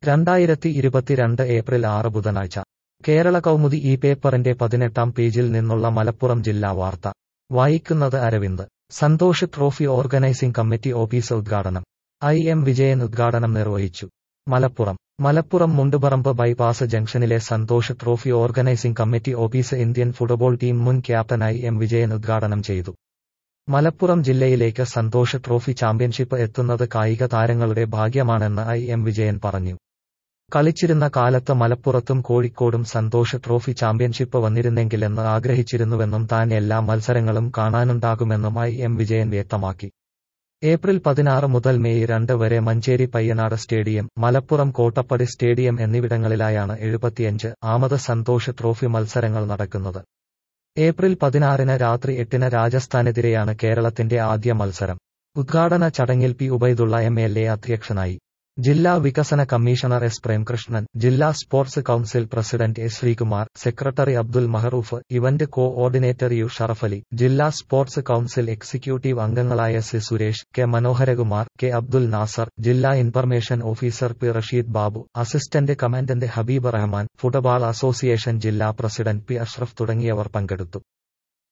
രണ്ടായിരത്തി ഇരുപത്തിരണ്ട് ഏപ്രിൽ ആറ് ബുധനാഴ്ച കേരള കൗമുദി ഈ പേപ്പറിന്റെ പതിനെട്ടാം പേജിൽ നിന്നുള്ള മലപ്പുറം ജില്ലാ വാർത്ത വായിക്കുന്നത് Aravind Santosh Trophy organising committee office ഉദ്ഘാടനം ഐ എം വിജയൻ ഉദ്ഘാടനം നിർവഹിച്ചു മലപ്പുറം മലപ്പുറം മുണ്ടുപറമ്പ് ബൈപ്പാസ് ജംഗ്ഷനിലെ Santosh Trophy organising committee office Indian football team മുൻ ക്യാപ്റ്റൻ ഐ എം വിജയൻ ഉദ്ഘാടനം ചെയ്തു മലപ്പുറം ജില്ലയിലേക്ക് സന്തോഷ് ട്രോഫി ചാമ്പ്യൻഷിപ്പ് എത്തുന്നത് കായിക താരങ്ങളുടെ ഭാഗ്യമാണെന്ന് ഐ എം വിജയൻ പറഞ്ഞു കളിച്ചിരുന്ന കാലത്ത് മലപ്പുറത്തും കോഴിക്കോടും സന്തോഷ് ട്രോഫി ചാമ്പ്യൻഷിപ്പ് വന്നിരുന്നെങ്കിലെന്ന് ആഗ്രഹിച്ചിരുന്നുവെന്നും താൻ എല്ലാ മത്സരങ്ങളും കാണാനുണ്ടാകുമെന്നും ഐ എം വിജയൻ വ്യക്തമാക്കി ഏപ്രിൽ പതിനാറ് മുതൽ മെയ് രണ്ട് വരെ മഞ്ചേരി പയ്യനാട് സ്റ്റേഡിയം മലപ്പുറം കോട്ടപ്പടി സ്റ്റേഡിയം എന്നിവിടങ്ങളിലായാണ് എഴുപത്തിയഞ്ച് ആമത് സന്തോഷ് ട്രോഫി മത്സരങ്ങൾ നടക്കുന്നത് ഏപ്രിൽ പതിനാറിന് രാത്രി എട്ടിന് രാജസ്ഥാനെതിരെയാണ് കേരളത്തിന്റെ ആദ്യ മത്സരം ഉദ്ഘാടന ചടങ്ങിൽ P Ubaidulla M L A അധ്യക്ഷനായി ജില്ലാ വികസന കമ്മീഷണർ എസ് പ്രേംകൃഷ്ണൻ ജില്ലാ sports council president S Sreekumar secretary Abdul Mahroof event coordinator U Sharafali ജില്ലാ സ്പോർട്സ് കൌൺസിൽ എക്സിക്യൂട്ടീവ് അംഗങ്ങളായ C Suresh K Manoharakumar K Abdul Nasar ജില്ലാ information officer P Rasheed Babu assistant commandant Habeeb Rahman football association ജില്ലാ പ്രസിഡന്റ് പി അഷ്റഫ് തുടങ്ങിയവർ പങ്കെടുത്തു